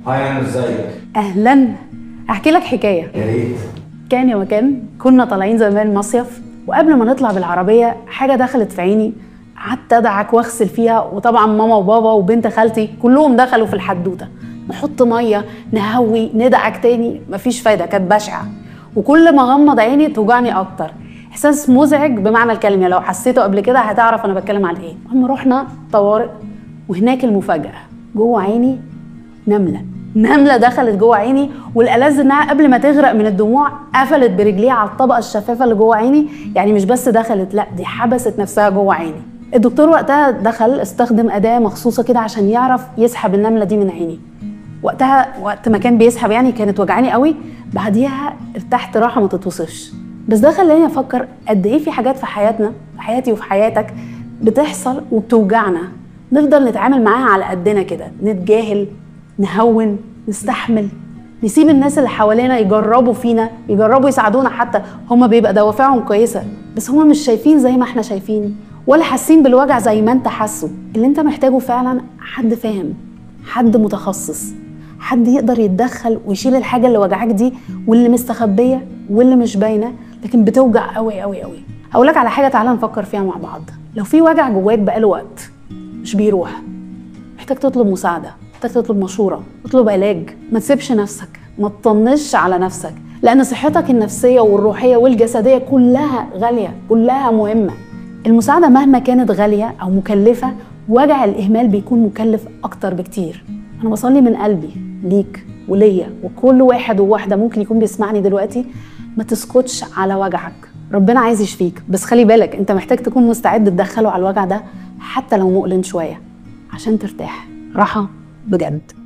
هاي انا ازيك اهلا احكي لك حكايه يا ريت كان يا مكان كنا طالعين زمان مصيف وقبل ما نطلع بالعربيه حاجه دخلت في عيني قعدت ادعك واغسل فيها وطبعا ماما وبابا وبنت خالتي كلهم دخلوا في الحدوته نحط ميه نهوي ندعك تاني مفيش فايده كانت بشعه وكل ما اغمض عيني توجعني اكتر احساس مزعج بمعنى الكلمه لو حسيته قبل كده هتعرف انا بتكلم عن ايه المهم رحنا طوارئ وهناك المفاجاه جوه عيني نمله نمله دخلت جوه عيني والالذ انها قبل ما تغرق من الدموع قفلت برجليها على الطبقه الشفافه اللي جوه عيني يعني مش بس دخلت لا دي حبست نفسها جوه عيني الدكتور وقتها دخل استخدم اداه مخصوصه كده عشان يعرف يسحب النمله دي من عيني وقتها وقت ما كان بيسحب يعني كانت وجعاني قوي بعديها ارتحت راحه ما تتوصفش بس ده خلاني افكر قد ايه في حاجات في حياتنا في حياتي وفي حياتك بتحصل وبتوجعنا نفضل نتعامل معاها على قدنا كده نتجاهل نهون نستحمل نسيب الناس اللي حوالينا يجربوا فينا يجربوا يساعدونا حتى هما بيبقى دوافعهم كويسه بس هما مش شايفين زي ما احنا شايفين ولا حاسين بالوجع زي ما انت حاسه اللي انت محتاجه فعلا حد فاهم حد متخصص حد يقدر يتدخل ويشيل الحاجه اللي وجعاك دي واللي مستخبيه واللي مش باينه لكن بتوجع قوي قوي قوي هقول لك على حاجه تعالى نفكر فيها مع بعض لو في وجع جواك بقاله وقت مش بيروح محتاج تطلب مساعده محتاج تطلب مشوره تطلب علاج ما تسيبش نفسك ما تطنش على نفسك لان صحتك النفسيه والروحيه والجسديه كلها غاليه كلها مهمه المساعده مهما كانت غاليه او مكلفه وجع الاهمال بيكون مكلف اكتر بكتير انا بصلي من قلبي ليك وليا وكل واحد وواحده ممكن يكون بيسمعني دلوقتي ما تسكتش على وجعك ربنا عايز يشفيك بس خلي بالك انت محتاج تكون مستعد تدخله على الوجع ده حتى لو مؤلم شويه عشان ترتاح راحه بجد